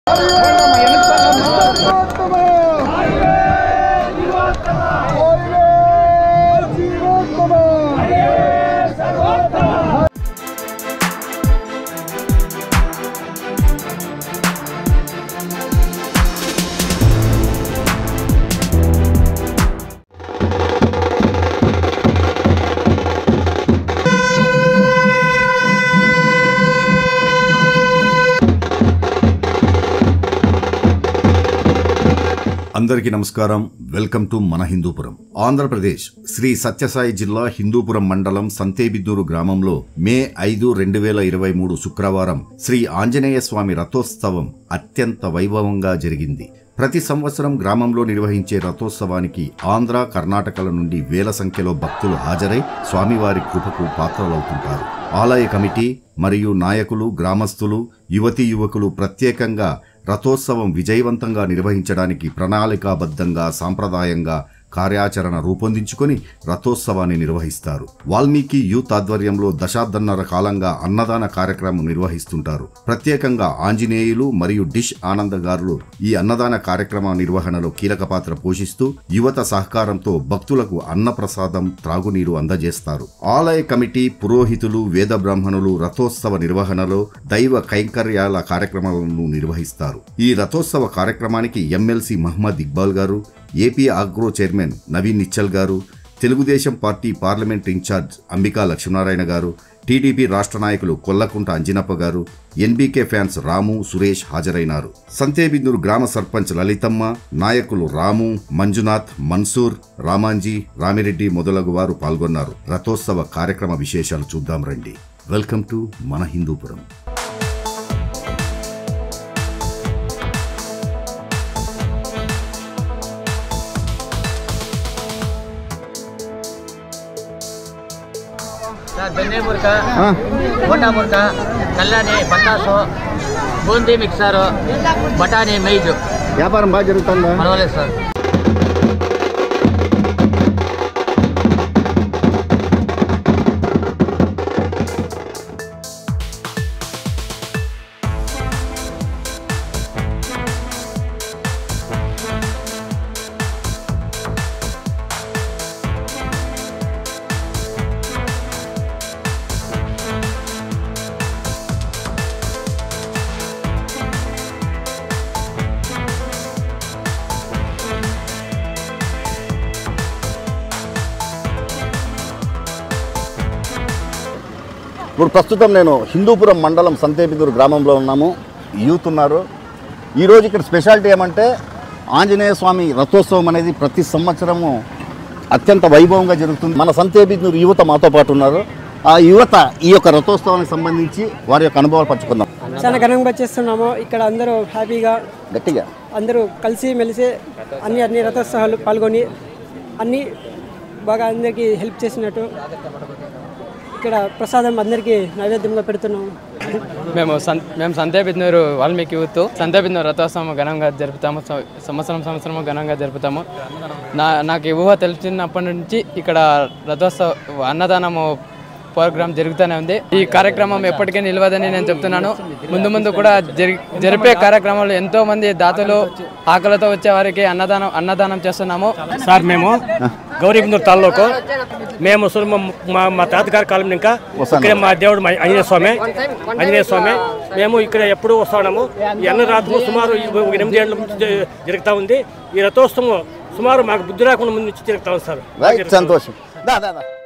అందరికీ నమస్కారం welcome to మన హిందూపురం ఆంధ్రప్రదేశ్ శ్రీ సత్యసాయి జిల్లా హిందూపురం మండలం సంతేబిద్దూరు గ్రామంలో మే ఐదు రెండు వేల ఇరవై మూడు శుక్రవారం శ్రీ ఆంజనేయ స్వామి రథోత్సవం అత్యంత వైభవంగా జరిగింది ప్రతి సంవత్సరం గ్రామంలో నిర్వహించే రథోత్సవానికి ఆంధ్ర కర్ణాటకల నుండి వేల సంఖ్యలో భక్తులు హాజరై స్వామివారి కృపకు పాత్రలవుతుంటారు ఆలయ కమిటీ మరియు నాయకులు గ్రామస్తులు యువతీ యువకులు ప్రత్యేకంగా రథోత్సవం విజయవంతంగా నిర్వహించడానికి ప్రణాళికాబద్ధంగా సాంప్రదాయంగా కార్యాచరణ రూపొందించుకొని రథోత్సవాన్ని నిర్వహిస్తారు వాల్మీకి యూత్ ఆధ్వర్యంలో దశాబ్దన్నర కాలంగా అన్నదాన కార్యక్రమం నిర్వహిస్తుంటారు ప్రత్యేకంగా ఆంజనేయులు మరియు డిష్ ఆనందగారులు ఈ అన్నదాన కార్యక్రమ నిర్వహణలో కీలక పాత్ర పోషిస్తూ యువత సహకారంతో భక్తులకు అన్నప్రసాదం త్రాగునీరు అందజేస్తారు ఆలయ కమిటీ పురోహితులు వేద బ్రాహ్మణులు రథోత్సవ నిర్వహణలో దైవ కైంకర్యాల కార్యక్రమాలను నిర్వహిస్తారు ఈ రథోత్సవ కార్యక్రమానికి MLC Mohammed Iqbal garu AP Agro chairman Naveen Nischal garu Telugu Desam party parliament incharge Ambika Lakshminarayana garu TDP రాష్ట్ర నాయకులు కొల్లకుంట అంజినప్ప గారు ఎన్బీకే ఫ్యాన్స్ రాము సురేష్ హాజరైనారు సంతేబిందూరు గ్రామ సర్పంచ్ లలితమ్మ నాయకులు రాము మంజునాథ్ మన్సూర్ రామాంజీ రామిరెడ్డి మొదలగు వారు పాల్గొన్నారు రథోత్సవ కార్యక్రమ విశేషాలు చూద్దాం రండి వెల్కమ్ టు మన హిందూపురం ಸರ್ ಬೆಣ್ಣೆ ಮುರ್ಕ ಬೋಂಡ ಮುರ್ಕ ಕಲ್ಲಾಣಿ ಬಟಾಸು ಬೂಂದಿ ಮಿಕ್ಸರು ಬಟಾಣಿ ಮೈಜು వ్యాపారం బాగా జరుగుతుందా పర్వాలేదు సార్ ఇప్పుడు ప్రస్తుతం నేను హిందూపురం మండలం సంతేబిందూరు గ్రామంలో ఉన్నాము యూత్ ఉన్నారు ఈరోజు ఇక్కడ స్పెషాలిటీ ఏమంటే ఆంజనేయ స్వామి రథోత్సవం అనేది ప్రతి సంవత్సరము అత్యంత వైభవంగా జరుగుతుంది మన సంతేబిందూరు యువత మాతో పాటు ఉన్నారు ఆ యువత ఈ యొక్క రథోత్సవానికి సంబంధించి వారి యొక్క అనుభవాలు పంచుకుందాం చాలా ఘనంగా చేస్తున్నాము ఇక్కడ అందరూ హ్యాపీగా గట్టిగా అందరూ కలిసి మెలిసి అన్ని అన్ని రథోత్సవాలు పాల్గొని అన్ని బాగా అందరికీ హెల్ప్ చేసినట్టు ఇక్కడ ప్రసాదం అందరికీ నైవేద్యంగా పెడుతున్నాము మేము సం మేము సంతేబిద్నూరు వాల్మీకి యూత్ సంతేబిద్నూరు రథోత్సవం ఘనంగా జరుపుతాము సం- సంవత్సరం సంవత్సరం ఘనంగా జరుపుతాము నా నాకు ఈ ఊహ తెలిసినప్పటి నుంచి ఇక్కడ రథోత్సవ అన్నదానము ప్రోగ్రాం జరుగుతూనే ఉంది ఈ కార్యక్రమం ఎప్పటికీ నిలవదని నేను చెప్తున్నాను ముందు ముందు కూడా జరి జరిపే కార్యక్రమాలు ఎంతో మంది దాతలు ఆకలితో వచ్చే వారికి అన్నదానం అన్నదానం చేస్తున్నాము సార్ మేము గౌరీబిందూరు తాలూకు మేము అసలు మా- మా మా తాతగారి కాలం ఇంకా ఇక్కడే మా దేవుడు మా ఆంజనేయ స్వామి ఆంజనేయ స్వామి మేము ఇక్కడ ఎప్పుడూ వస్తున్నాము ఈ అన్న రాత్రులు సుమారు ఈ ఒక ఎనిమిది ఏళ్ళ నుంచి జ- జరుగుతూ ఉంది ఈ రథోత్సవం సుమారు మాకు బుద్ధి రాకుండా ముందు నుంచి జరుగుతా ఉంది సార్ రైట్ సంతోషం దా దా దా